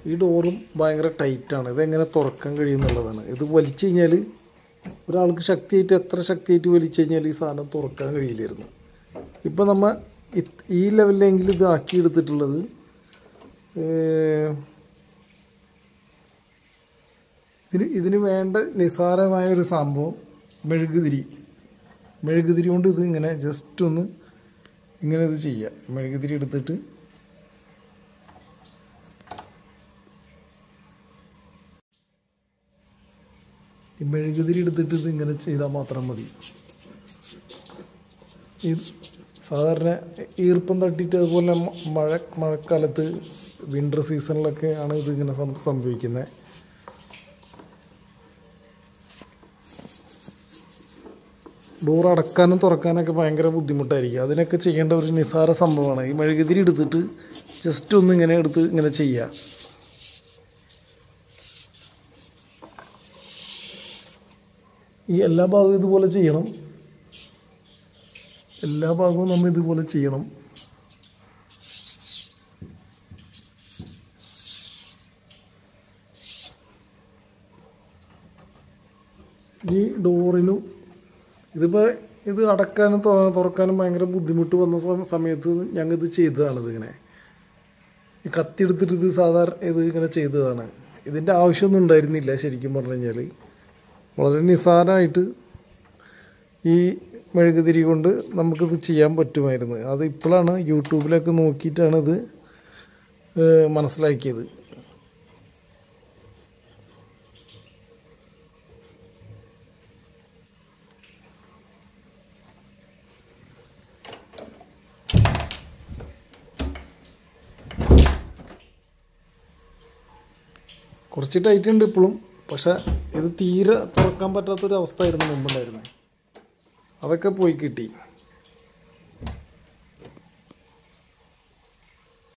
ഈ ഡോറും ഭയങ്കര ടൈറ്റാണ് ഇതെങ്ങനെ തുറക്കാൻ കഴിയുന്നുള്ളതാണ് ഇത് വലിച്ചു കഴിഞ്ഞാൽ ഒരാൾക്ക് ശക്തിയായിട്ട് എത്ര ശക്തിയായിട്ട് വലിച്ചു കഴിഞ്ഞാൽ ഈ സാധനം തുറക്കാൻ കഴിയില്ലായിരുന്നു ഇപ്പം നമ്മൾ ഇത്- ഈ ലെവലിലെങ്കിലും ഇത് ആക്കിയെടുത്തിട്ടുള്ളത് ഏഹ്, ഇതിന് ഇതിന് വേണ്ട നിസാരമായ ഒരു സംഭവം മെഴുകുതിരി മെഴുകുതിരി കൊണ്ട് ഇത് ഇങ്ങനെ ജസ്റ്റ് ഒന്ന് ഇങ്ങനെ ഇത് ചെയ്യുക മെഴുകുതിരി എടുത്തിട്ട് ഈ മെഴുകുതിരി എടുത്തിട്ട് ഇത് ഇങ്ങനെ ചെയ്താൽ മാത്രം മതി ഈ സാധാരണ ഈർപ്പം തട്ടിയിട്ട് അതുപോലെ മ- മഴ മഴക്കാലത്ത് വിൻ്റർ സീസണിലൊക്കെ ആണ് ഇത് ഇങ്ങനെ സം- സംഭവിക്കുന്നത് ഡോർ അടക്കാനും തുറക്കാനൊക്കെ ഭയങ്കര ബുദ്ധിമുട്ടായിരിക്കും അതിനൊക്കെ ചെയ്യേണ്ട ഒരു നിസാര സംഭവമാണ് ഈ മെഴുകുതിരി എടുത്തിട്ട് ജസ്റ്റ് ഒന്ന് ഇങ്ങനെ എടുത്ത് ഇങ്ങനെ ചെയ്യുക ഈ എല്ലാ ഭാഗവും ഇതുപോലെ ചെയ്യണം എല്ലാ ഭാഗവും നമ്മൾ ഇതുപോലെ ചെയ്യണം ഈ ഡോറിനും ഇതിപ്പോൾ ഇത് അടക്കാനും തൊ- തുറക്കാനും ഭയങ്കര ബുദ്ധിമുട്ട് വന്ന സ- സമയത്ത് ഞങ്ങൾ ഇത് ചെയ്തതാണ് ഇതിങ്ങനെ ഈ കത്തി എടുത്തിട്ട് ഇത് സാധാരണ ഇത് ഇങ്ങനെ ചെയ്തതാണ് ഇതിൻ്റെ ആവശ്യമൊന്നും ഉണ്ടായിരുന്നില്ല ശരിക്കും പറഞ്ഞു കഴിഞ്ഞാൽ വളരെ നിസ്സാരമായിട്ട് ഈ മെഴുകുതിരി കൊണ്ട് നമുക്കിത് ചെയ്യാൻ പറ്റുമായിരുന്നു അത് ഇപ്പോഴാണ് യൂട്യൂബിലൊക്കെ നോക്കിയിട്ടാണ് ഇത് ഏഹ്, മനസ്സിലാക്കിയത് കുറച്ച് ടൈറ്റ് ഉണ്ട് ഇപ്പോഴും പക്ഷെ ഇത് തീരെ തുറക്കാൻ പറ്റാത്തൊരു അവസ്ഥയായിരുന്നു മുമ്പുണ്ടായിരുന്നത് അതൊക്കെ പോയി കിട്ടി